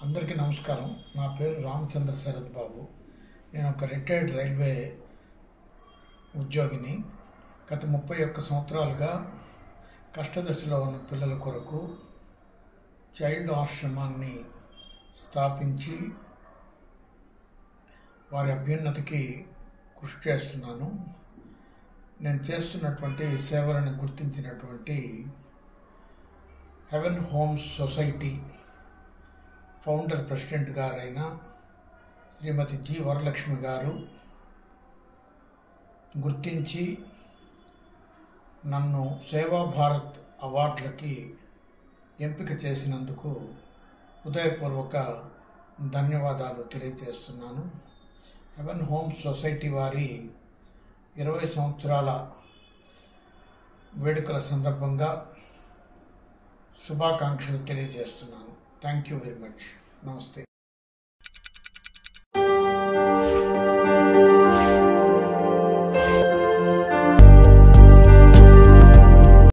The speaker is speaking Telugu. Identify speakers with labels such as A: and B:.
A: అందరికీ నమస్కారం నా పేరు రామచంద్ర శరత్ బాబు నేను ఒక రిటైర్డ్ రైల్వే ఉద్యోగిని గత ముప్పై ఒక్క సంవత్సరాలుగా కష్టదశలో ఉన్న పిల్లల కొరకు చైల్డ్ ఆశ్రమాన్ని స్థాపించి వారి అభ్యున్నతికి కృషి చేస్తున్నాను నేను చేస్తున్నటువంటి సేవలను గుర్తించినటువంటి heaven homes society founder president గారైన శ్రీమతి జి వరలక్ష్మి గారు గుర్తించి నన్ను సేవా భారత్ అవార్డులకి ఎంపిక చేసినందుకు హృదయపూర్వక ధన్యవాదాలు తెలియజేస్తున్నాను హెవెన్ హోమ్స్ సొసైటీ వారి ఇరవై సంవత్సరాల వేడుకల సందర్భంగా శుభాకాంక్షలు తెలియజేస్తున్నాను థ్యాంక్ యూ వెరీ మచ్ నమస్తే